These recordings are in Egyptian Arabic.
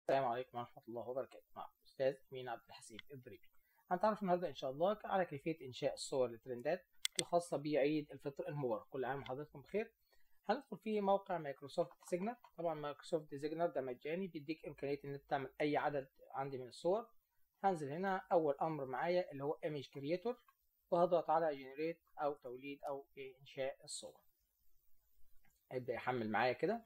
السلام عليكم ورحمة الله وبركاته مع الأستاذ أمين عبد الحسيب الضريبي هنتعرف النهاردة إن شاء الله على كيفية إنشاء الصور للترندات الخاصة بعيد الفطر المبارك كل عام وحضراتكم بخير هندخل في موقع مايكروسوفت ديزاينر طبعا مايكروسوفت ديزاينر ده مجاني بيديك إمكانية إن أنت تعمل أي عدد عندي من الصور هنزل هنا أول أمر معايا اللي هو ايمج كرييتور وهضغط على جنريت أو توليد أو إنشاء الصور هيبدأ يحمل معايا كده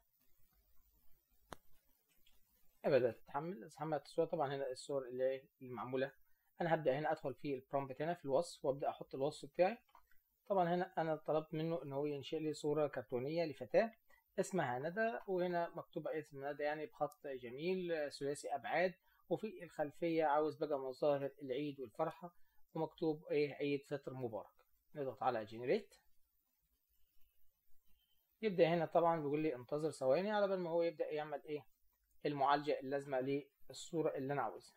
بدأت تتحمل اتحملت الصورة طبعا هنا الصور اللي المعمولة أنا هبدأ هنا أدخل في البرومبت هنا في الوصف وأبدأ أحط الوصف بتاعي طبعا هنا أنا طلبت منه إن هو ينشئ لي صورة كرتونية لفتاة اسمها ندى وهنا مكتوب اسم ندى يعني بخط جميل ثلاثي أبعاد وفي الخلفية عاوز بقى مظاهر العيد والفرحة ومكتوب إيه عيد فطر مبارك نضغط على جنريت يبدأ هنا طبعا بيقول لي انتظر ثواني على بال ما هو يبدأ يعمل إيه المعالجة اللازمة للصورة اللي أنا عاوزها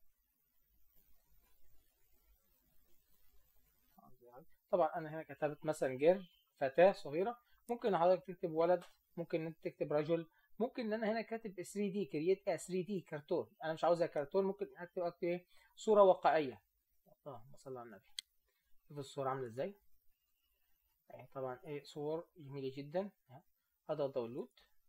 طبعا أنا هنا كتبت مثلا جير فتاة صغيرة ممكن حضرتك تكتب ولد ممكن أنت تكتب رجل ممكن ان انا هنا كاتب 3 دي كرييت 3 دي كرتون انا مش عاوزها كرتون ممكن اكتب اكتب ايه صوره واقعيه اللهم صل على النبي شوف الصوره عامله ازاي اهي طبعا ايه صور جميله جدا اضغط داونلود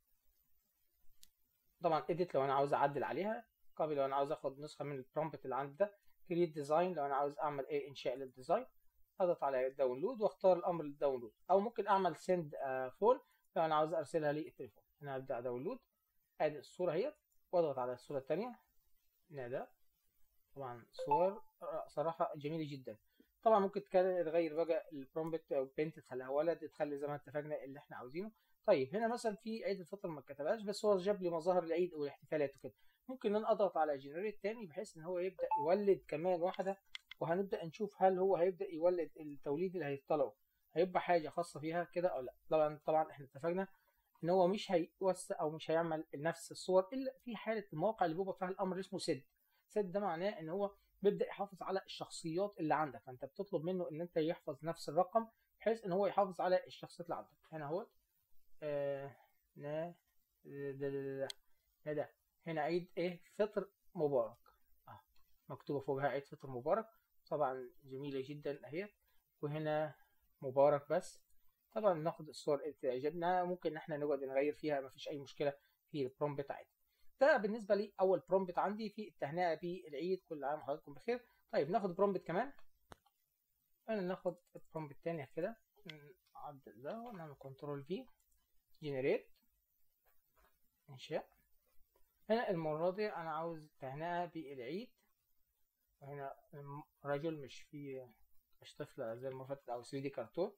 طبعا اديت لو انا عاوز اعدل عليها كوبي لو انا عاوز اخد نسخه من البرومبت اللي عندي ده كريت ديزاين لو انا عاوز اعمل ايه انشاء للديزاين اضغط على داونلود واختار الامر للداونلود او ممكن اعمل سند فول لو انا عاوز ارسلها للتليفون هنا ابدا داونلود ادي الصوره اهي واضغط على الصوره الثانيه ندى طبعا صور صراحه جميله جدا طبعا ممكن تغير بقى البرومبت او بنت تخليها ولد تخلي زي ما اتفقنا اللي احنا عاوزينه طيب هنا مثلا في عيد الفطر ما كتبهاش بس هو جاب لي مظاهر العيد والاحتفالات وكده ممكن ان اضغط على جنريت تاني بحيث ان هو يبدا يولد كمان واحده وهنبدا نشوف هل هو هيبدا يولد التوليد اللي هيطلعه هيبقى حاجه خاصه فيها كده او لا طبعا طبعا احنا اتفقنا ان هو مش هيوسع او مش هيعمل نفس الصور الا في حاله المواقع اللي بيبقى فيها الامر اسمه سد سد ده معناه ان هو بيبدا يحافظ على الشخصيات اللي عندك فانت بتطلب منه ان انت يحفظ نفس الرقم بحيث ان هو يحافظ على الشخصيات اللي عندك هنا اهوت آه نا ده ده هنا عيد ايه فطر مبارك اه مكتوبه فوقها عيد فطر مبارك طبعا جميله جدا اهي وهنا مبارك بس طبعا ناخد الصور اللي تعجبنا ممكن احنا نقعد نغير فيها مفيش اي مشكله في البرومبت عادي ده بالنسبه لي اول برومبت عندي في التهنئه بالعيد كل عام وحضراتكم بخير طيب ناخد برومبت كمان انا ناخد البرومبت الثاني كده نعدل ده ونعمل كنترول في جنريت انشاء هنا المره دي انا عاوز تهنئه بالعيد وهنا رجل مش في مش طفله زي المره فاتت او 3 دي كرتون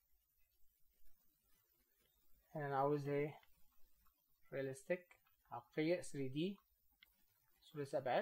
هنا انا عاوز ايه رياليستيك حقيقية 3D ثلاثي أبعاد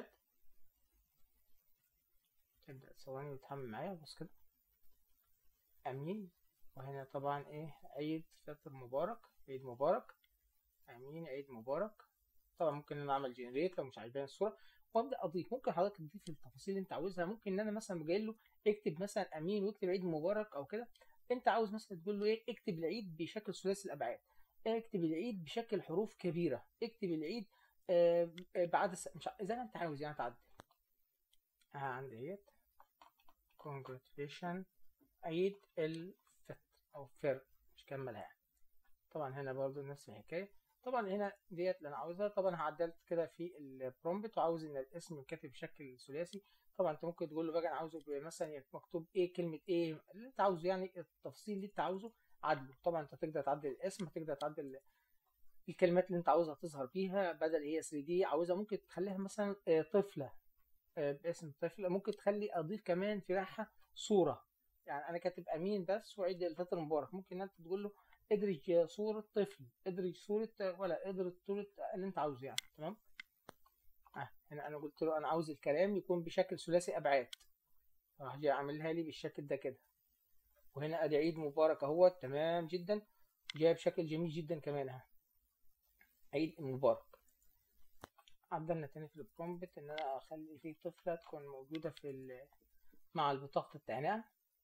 تبدأ ثواني وتحمل معايا بص كده أمين وهنا طبعا ايه عيد فطر مبارك عيد مبارك أمين عيد مبارك طبعا ممكن انا اعمل جنريت لو مش عاجباني الصورة وابدا اضيف ممكن حضرتك تضيف التفاصيل اللي انت عاوزها ممكن ان انا مثلا جاي له اكتب مثلا امين واكتب عيد مبارك او كده انت عاوز مثلا تقول له ايه اكتب العيد بشكل ثلاثي الابعاد اكتب العيد بشكل حروف كبيره اكتب العيد آه بعد س... مش زي ما انت عاوز يعني تعدل اه عندي اهيت congratulation عيد الفطر او فر مش كملها طبعا هنا برضو نفس الحكايه طبعا هنا ديت اللي انا عاوزها طبعا عدلت كده في البرومبت وعاوز ان الاسم يتكتب بشكل ثلاثي طبعا انت ممكن تقول له بقى انا عاوزه مثلا مكتوب ايه كلمه ايه اللي انت عاوزه يعني التفصيل اللي انت عاوزه عدله طبعا انت تقدر تعدل الاسم تقدر تعدل الكلمات اللي انت عاوزها تظهر بيها بدل هي 3 دي عاوزها ممكن تخليها مثلا طفله باسم طفله ممكن تخلي اضيف كمان في ريحها صوره يعني انا كاتب امين بس وعيد الفطر المبارك ممكن انت تقول له ادرج صورة طفل ادرج صورة ولا ادرج صورة اللي انت عاوزه يعني تمام اه هنا انا قلت له انا عاوز الكلام يكون بشكل ثلاثي ابعاد راح جاي عاملها لي بالشكل ده كده وهنا ادي عيد مبارك اهو تمام جدا جاي بشكل جميل جدا كمان اهو عيد مبارك عدلنا تاني في البرومبت ان انا اخلي فيه طفلة تكون موجودة في مع البطاقة التهنئة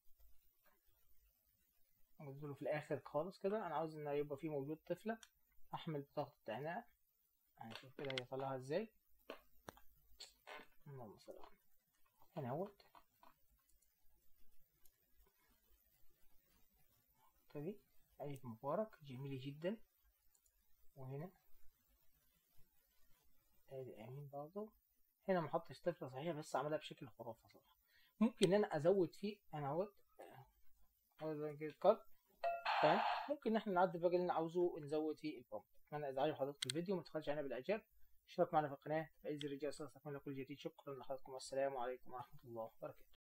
قلت له في الاخر خالص كده انا عاوز ان يبقى فيه موجود طفلة احمل بطاقة التهنئة هنشوف كده هيطلعها ازاي اللهم صل على هنا اهوت دي عيد مبارك جميل جدا وهنا ادي امين برضه هنا ما حطش طفله صحيح بس عملها بشكل خرافي صراحه ممكن ان انا ازود فيه انا اهوت اهوت كات تمام ممكن ان احنا نعدل بقى اللي انا عاوزه نزود فيه البرومبت اتمنى اذا عجب حضرتك الفيديو ما تبخلش علينا بالاعجاب اشترك معنا في القناه باذن الرجال استكمل كل جديد شكرا لحضراتكم والسلام عليكم ورحمه الله وبركاته